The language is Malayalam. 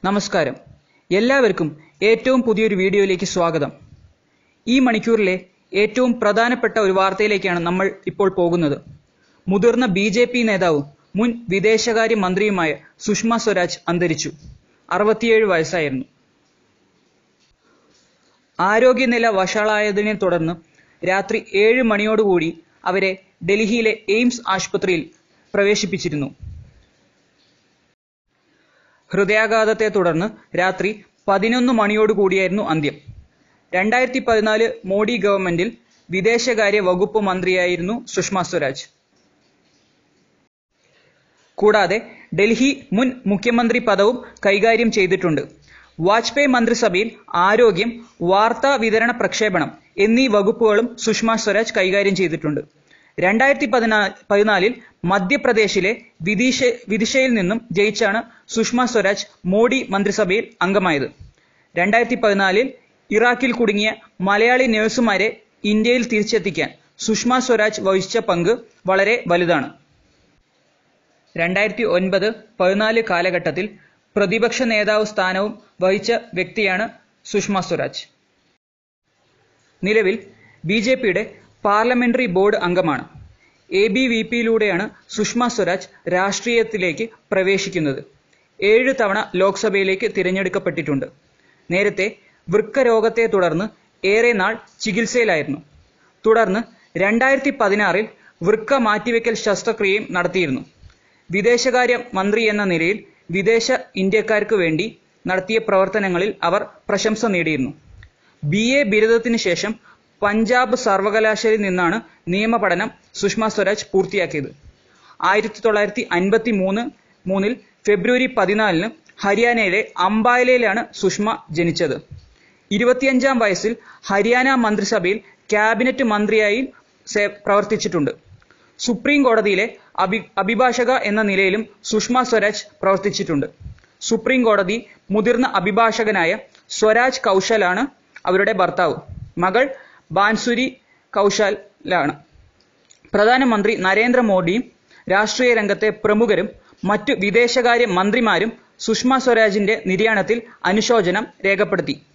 നമസ്കാരം എല്ലാവർക്കും ഏറ്റവും പുതിയൊരു വീഡിയോയിലേക്ക് സ്വാഗതം ഈ മണിക്കൂറിലെ ഏറ്റവും പ്രധാനപ്പെട്ട ഒരു വാർത്തയിലേക്കാണ് നമ്മൾ ഇപ്പോൾ പോകുന്നത് മുതിർന്ന ബി ജെ പി നേതാവും മുൻ വിദേശകാര്യ മന്ത്രിയുമായ സുഷമ സ്വരാജ് അന്തരിച്ചു അറുപത്തിയേഴ് വയസ്സായിരുന്നു ആരോഗ്യനില വഷളായതിനെ തുടർന്ന് രാത്രി ഏഴ് മണിയോടുകൂടി അവരെ ഡൽഹിയിലെ എയിംസ് ആശുപത്രിയിൽ പ്രവേശിപ്പിച്ചിരുന്നു ഹൃദയാഘാതത്തെ തുടർന്ന് രാത്രി പതിനൊന്ന് മണിയോടുകൂടിയായിരുന്നു അന്ത്യം രണ്ടായിരത്തി പതിനാല് മോഡി ഗവൺമെന്റിൽ വിദേശകാര്യ വകുപ്പ് മന്ത്രിയായിരുന്നു സുഷമ സ്വരാജ് കൂടാതെ ഡൽഹി മുൻ മുഖ്യമന്ത്രി പദവും കൈകാര്യം ചെയ്തിട്ടുണ്ട് വാജ്പേയി മന്ത്രിസഭയിൽ ആരോഗ്യം വാർത്താ വിതരണ പ്രക്ഷേപണം എന്നീ വകുപ്പുകളും സുഷമ സ്വരാജ് കൈകാര്യം ചെയ്തിട്ടുണ്ട് രണ്ടായിരത്തി പതിനാ പതിനാലിൽ മധ്യപ്രദേശിലെ വിദിശ വിദിശയിൽ നിന്നും ജയിച്ചാണ് സുഷമ സ്വരാജ് മോഡി മന്ത്രിസഭയിൽ അംഗമായത് രണ്ടായിരത്തി പതിനാലിൽ ഇറാഖിൽ കുടുങ്ങിയ മലയാളി നഴ്സുമാരെ ഇന്ത്യയിൽ തിരിച്ചെത്തിക്കാൻ സുഷമ സ്വരാജ് വഹിച്ച പങ്ക് വളരെ വലുതാണ് രണ്ടായിരത്തി ഒൻപത് പതിനാല് കാലഘട്ടത്തിൽ പ്രതിപക്ഷ നേതാവ് സ്ഥാനവും വഹിച്ച വ്യക്തിയാണ് സുഷമ സ്വരാജ് നിലവിൽ ബി ജെ പിയുടെ പാർലമെന്ററി ബോർഡ് അംഗമാണ് എ ബി വി പിയിലൂടെയാണ് സുഷമ സ്വരാജ് രാഷ്ട്രീയത്തിലേക്ക് പ്രവേശിക്കുന്നത് ഏഴ് തവണ ലോക്സഭയിലേക്ക് തിരഞ്ഞെടുക്കപ്പെട്ടിട്ടുണ്ട് നേരത്തെ വൃക്ക രോഗത്തെ തുടർന്ന് ഏറെ നാൾ ചികിത്സയിലായിരുന്നു തുടർന്ന് രണ്ടായിരത്തി പതിനാറിൽ വൃക്ക മാറ്റിവെക്കൽ ശസ്ത്രക്രിയയും നടത്തിയിരുന്നു വിദേശകാര്യ മന്ത്രി എന്ന നിലയിൽ വിദേശ ഇന്ത്യക്കാർക്ക് വേണ്ടി നടത്തിയ പ്രവർത്തനങ്ങളിൽ അവർ പ്രശംസ നേടിയിരുന്നു ബി എ ബിരുദത്തിന് ശേഷം പഞ്ചാബ് സർവകലാശാലയിൽ നിന്നാണ് നിയമപഠനം സുഷമ സ്വരാജ് പൂർത്തിയാക്കിയത് ആയിരത്തി തൊള്ളായിരത്തി അൻപത്തി മൂന്ന് മൂന്നിൽ ഫെബ്രുവരി പതിനാലിന് ഹരിയാനയിലെ അംബാലയിലാണ് സുഷമ ജനിച്ചത് ഇരുപത്തിയഞ്ചാം വയസ്സിൽ ഹരിയാന മന്ത്രിസഭയിൽ ക്യാബിനറ്റ് മന്ത്രിയായി പ്രവർത്തിച്ചിട്ടുണ്ട് സുപ്രീം കോടതിയിലെ അഭി അഭിഭാഷക എന്ന നിലയിലും സുഷമ സ്വരാജ് പ്രവർത്തിച്ചിട്ടുണ്ട് സുപ്രീം കോടതി മുതിർന്ന അഭിഭാഷകനായ സ്വരാജ് കൗശലാണ് അവരുടെ ഭർത്താവ് മകൾ ബാൻസുരി കൗശലാണ് പ്രധാനമന്ത്രി നരേന്ദ്രമോദിയും രാഷ്ട്രീയ രംഗത്തെ പ്രമുഖരും മറ്റു വിദേശകാര്യ മന്ത്രിമാരും സുഷമ സ്വരാജിന്റെ നിര്യാണത്തിൽ അനുശോചനം രേഖപ്പെടുത്തി